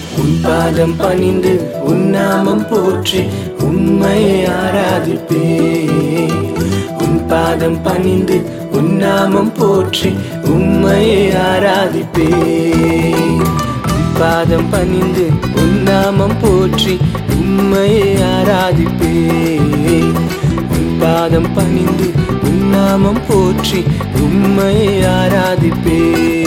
உன் பாதம் பணிந்து உன் நாமம் போற்றி உம்மையை ஆராதிப்பே உன் பாதம் பணிந்து உன் நாமம் போற்றி உம்மையை ஆராதிப்பே உன் பாதம் பணிந்து உன் நாமம் போற்றி உம்மையை ஆராதிப்பே உன் பாதம் பணிந்து உன் நாமம் போற்றி உம்மையை ஆராதிப்பே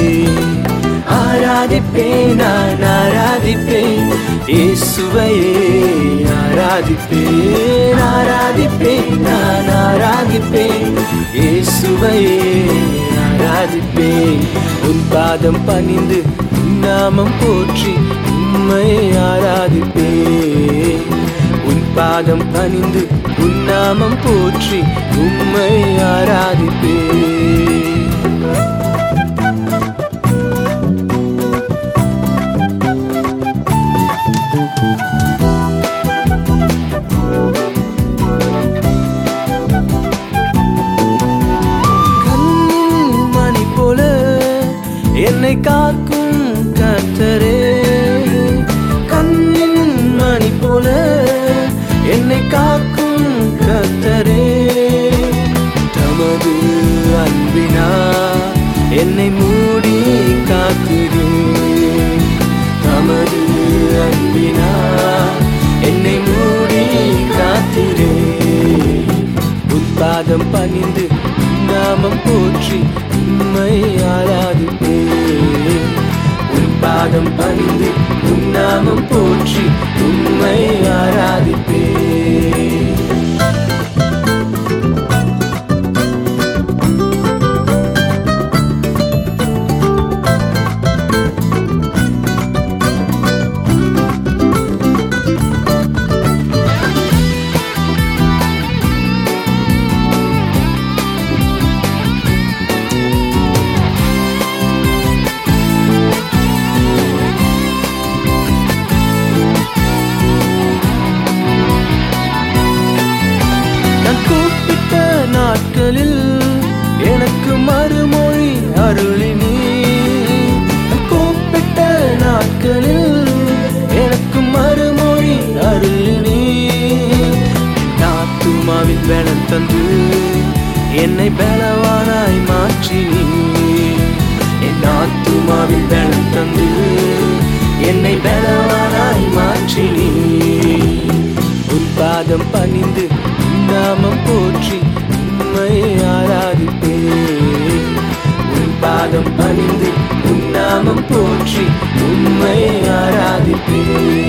ஆராதிப்பேன் நான் ஆராதிப்பேன் இயேசுவையே ஆராதிப்பேன் ஆராதிப்பேன் நான் ஆராதிப்பேன் இயேசுவையே ஆராதிப்பேன் உன் பாதம் பணிந்து உன் நாமம் போற்றி உம்மை ஆராதிப்பேன் உன் பாதம் பணிந்து உன் நாமம் போற்றி உம்மை ஆராதிப்பேன் கண்ணின் மணி போல என்னை காக்கும் கர்த்தரே கண்ணின் மணி போல என்னை காக்கும் கர்த்தரே தமது அன்பினா என்னை மூடி காத்திரு தமது அன்பினா என்னை மூடி காத்திரே உன் பாதம் பணிந்து உன் நாமம் போற்றி உம்மை ஆராதிப்பே உன் பாதம் பணிந்து உன் நாமம் போற்றி உம்மை ஆராதிப்பே நான் கூப்பிட்ட நாட்களில் எனக்கு மறுமொழி அருளினி நான் கூப்பிட்ட நாட்களில் எனக்கு மறுமொழி அருளினி நாத்துமாவின் பலம் தந்து என்னை பலவானாய் மாற்றினி என் ஆத்துமாவின் பலம் தந்து என்னை பலவானாய் மாற்றினி உன் பாதம் பணிந்து உன் நாமம் போற்றி உம்மை ஆராதிப்பே உன் பாதம் பணிந்து உன் நாமம் போற்றி உம்மை ஆராதிப்பே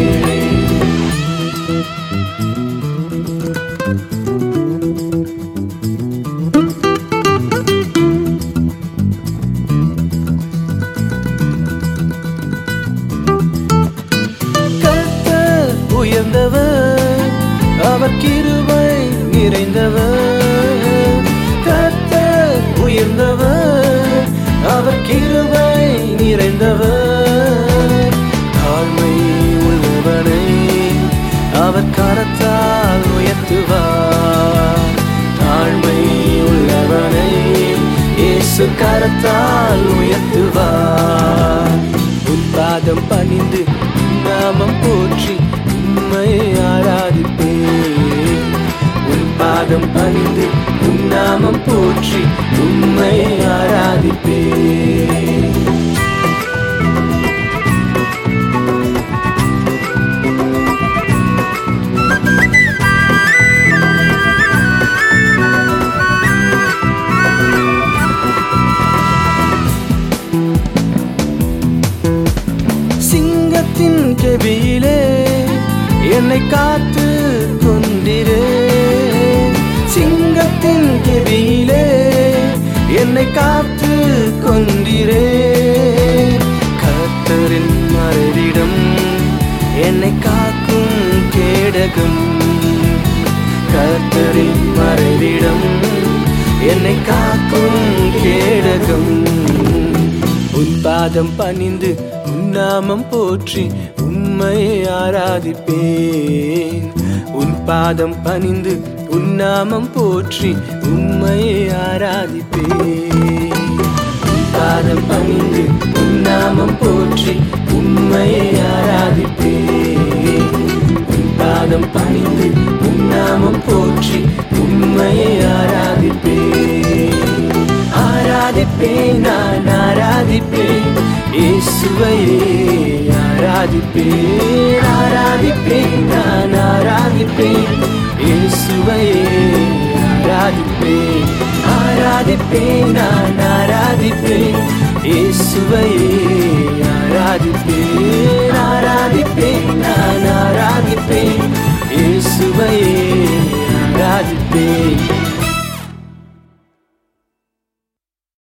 கர்த்தர் உயர்ந்தவர் அவர் கிருபை நிறைந்தவர் கர்த்தர் உயர்ந்தவர் அவர் கிருபை நிறைந்தவர் தாழ்மை உள்ளவனை அவர் கரத்தால் உயர்த்துவார் தாழ்மை உள்ளவனை இயேசு கரத்தால் உயர்த்துவார் உன் பாதம் பணிந்து உன் நாமம் போற்றி உம்மை ஆராதிப்பே உன் பாதம் பணிந்து உன் நாமம் போற்றி உம்மை ஆராதிப்பே சிங்கத்தின் கெபியிலே என்னை காத்து கொண்டிரே சிங்கத்தின் கெபியிலே என்னை காத்து கொண்டிரே கர்த்தரின் மறைவிடம் என்னை காக்கும் கேடகம் கர்த்தரின் மறைவிடம் என்னை காக்கும் கேடகம் உன் பாதம் பணிந்து உன் நாமம் போற்றி உம்மை ஆராதிப்பேன் உன் பாதம் பணிந்து உன் நாமம் போற்றி உம்மை ஆராதிப்பேன் உன் பாதம் பணிந்து உன் நாமம் போற்றி உம்மை ஆராதிப்பேன் ஆராதிப்பேன் ஆராதிப்பேன் நான் ஆராதிப்பேன் இயேசுவையே ஆராதிப்பேன் ஆராதிப்பேன் நான் ஆராதிப்பேன் இயேசுவையே ஆராதிப்பேன் ஆராதிப்பேன் நான் ஆராதிப்பேன் இயேசுவையே ஆராதிப்பேன்